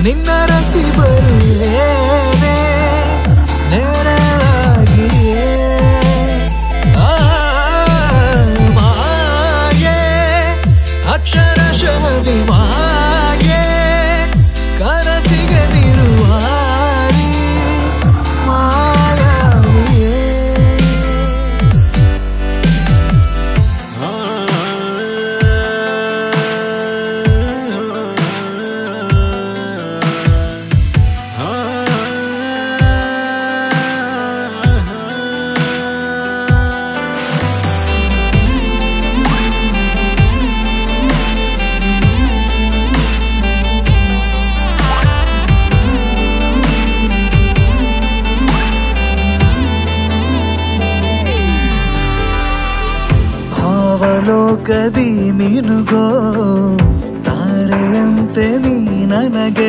ನಿನ್ನ ರಸಿ ಬರುವೇನೆ ನೇರವಾಗಿಯೇ ಆ, ಮಾಯೆ ಅಕ್ಷರಶಃ ಮಾಯೆ ಕನಸಿಗೆ ನಿರುವಾರಿ ಮಾಯಾವಿಯೇ ಭಾವಲೋಕದಿ ಮಿನುಗೋ ತಾರೆಯಂತೆ ನೀ ನನಗೆ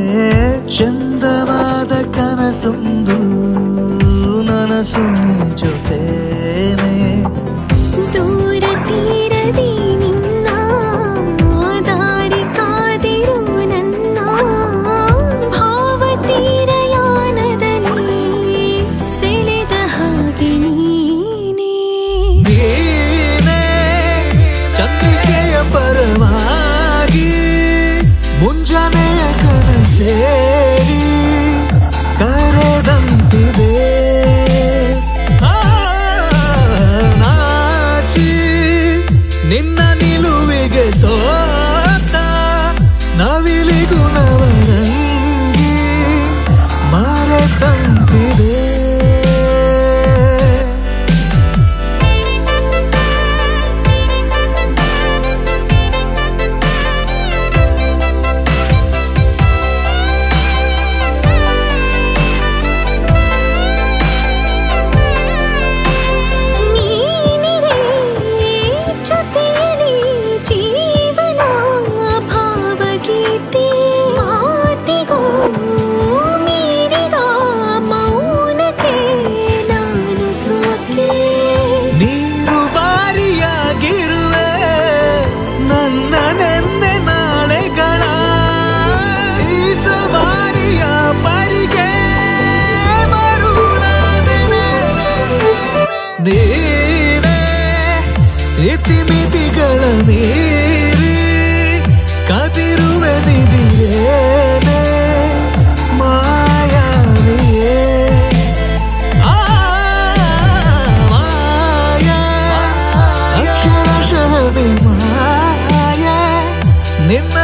ಚಂದವಾದ ಕನಸೊಂದು ನನಸು ನೀ ಜೊತೇನೆ ದೂರ ತೀರದಿ ನಿನ್ನ ದಾರಿ ಕಾದಿರು ನನ್ನ ಭಾವತೀರಯಾನದಲ್ಲಿ ಸೆಳೆದ ಹಾಗೆ ನೀನೇ ನೀನೇ ಚಂದ್ರಿಕೆಯ ಪರವಾಗಿ ಮುಂಜಾನೆಯ ಕನಸೇರಿ ಕರೆದಂತಿದೆ ಆ, ನಾಚಿ ನಿನ್ನ ನಿಲುವಿಗೆ ಸೋತ ನವಿಲಿಗೂ ನವರಂಗಿ ಮರೆತಂತಿದೆ ನೀನಿರೇ ಜೊತೆಯಲ್ಲಿ ಜೀವನ ಭಾವಗೀತೆ ಮಾತಿಗೂ ಮೀರಿದ ಮೌನಕ್ಕೆ ನಾನು ಸೋತೆ ನೀರು ಬಾರಿಯಾಗಿರುವೆ ನನ್ನ ನೆನ್ನೆ ನಾಳೆಗಳ ಈ ಸವಾರಿಯ ಪರಿಗೆ ಮರುಳಾದೆನೆ ನೀನೇ ಇತಿಮಿತಿಗಳ ಮೀರಿ ಕದಿರುವೆ ನಿಧಿಯೇನೆ ಮಾಯಾವಿಯೇ ಆ ಮಾಯಾ ಅಕ್ಷರಶಃ ಮಾಯಾ ನಿನ್ನ